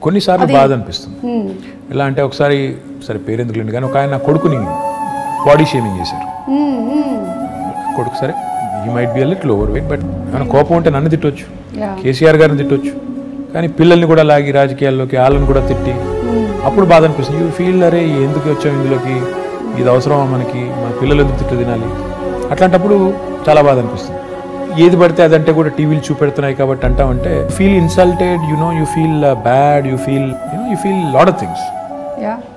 కొన్నిసార్లు బాధ అనిపిస్తుంది ఎలా అంటే ఒకసారి సరే పేరెందుకు లేండి కానీ ఒక ఆయన నా కొడుకుని బాడీ షేమింగ్ చేశారు కొడుకు సరే ఈ might be little overweight but మన కోపం ఉంటే నన్ను తిట్టొచ్చు Yeah. కేసీఆర్ గారిని తిట్టొచ్చు కానీ పిల్లల్ని కూడా లాగి రాజకీయాల్లోకి వాళ్ళని కూడా తిట్టి అప్పుడు బాధ అనిపిస్తుంది యూ ఫీల్ అరే ఎందుకు వచ్చాం ఇందులోకి ఇది అవసరమా మనకి మన పిల్లలు ఎందుకు తిట్టు తినాలి అట్లాంటప్పుడు చాలా బాధ అనిపిస్తుంది ఏది పడితే అదంటే కూడా టీవీలు చూపెడుతున్నాయి కాబట్టి అంటామంటే feel insulted you know you feel bad you feel you know you feel lot of things yeah